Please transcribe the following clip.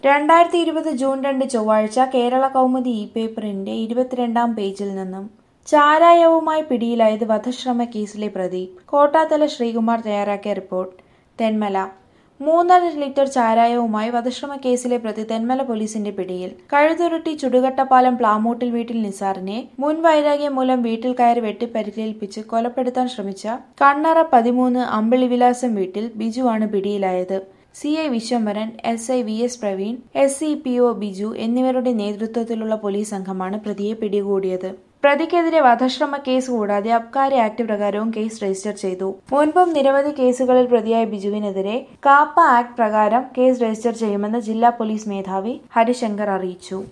രണ്ടായിരത്തി ഇരുപത് ജൂൺ രണ്ട് ചൊവ്വാഴ്ച കേരള കൗമുദി ഇ പേപ്പറിന്റെ ഇരുപത്തിരണ്ടാം പേജിൽ നിന്നും ചാരായവുമായി പിടിയിലായത് വധശ്രമ കേസിലെ പ്രതി കോട്ടാത്തല ശ്രീകുമാർ തയ്യാറാക്കിയ റിപ്പോർട്ട് തെന്മല മൂന്നര ലിറ്റർ ചാരായവുമായി വധശ്രമ കേസിലെ പ്രതി തെന്മല പോലീസിന്റെ പിടിയിൽ കഴുതുരുട്ടി ചുടുകട്ടപ്പാലം പ്ലാമൂട്ടിൽ വീട്ടിൽ നിസാറിനെ മുൻ വൈരാഗ്യം മൂലം വീട്ടിൽ കയറി വെട്ടിപ്പരിക്കേൽപ്പിച്ച് കൊലപ്പെടുത്താൻ ശ്രമിച്ച കണ്ണറ പതിമൂന്ന് അമ്പിളിവിലാസം വീട്ടിൽ ബിജുവാണ് പിടിയിലായത് C I Viswambharan S I V S Praveen S C P O Biju എന്നിവരുടെ നേതൃത്വത്തിലുള്ള പോലീസ് സംഘമാണ് പ്രതിയെ പിടികൂടിയത് പ്രതിക്കെതിരെ വധശ്രമ കേസ് കൂടാതെ അബ്കാരി ആക്ട് പ്രകാരവും കേസ് രജിസ്റ്റർ ചെയ്തു മുൻപും നിരവധി കേസുകളിൽ പ്രതിയായ ബിജുവിനെതിരെ കാപ്പ ആക്ട് പ്രകാരം കേസ് രജിസ്റ്റർ ചെയ്യുമെന്ന് ജില്ലാ പോലീസ് മേധാവി ഹരിശങ്കർ അറിയിച്ചു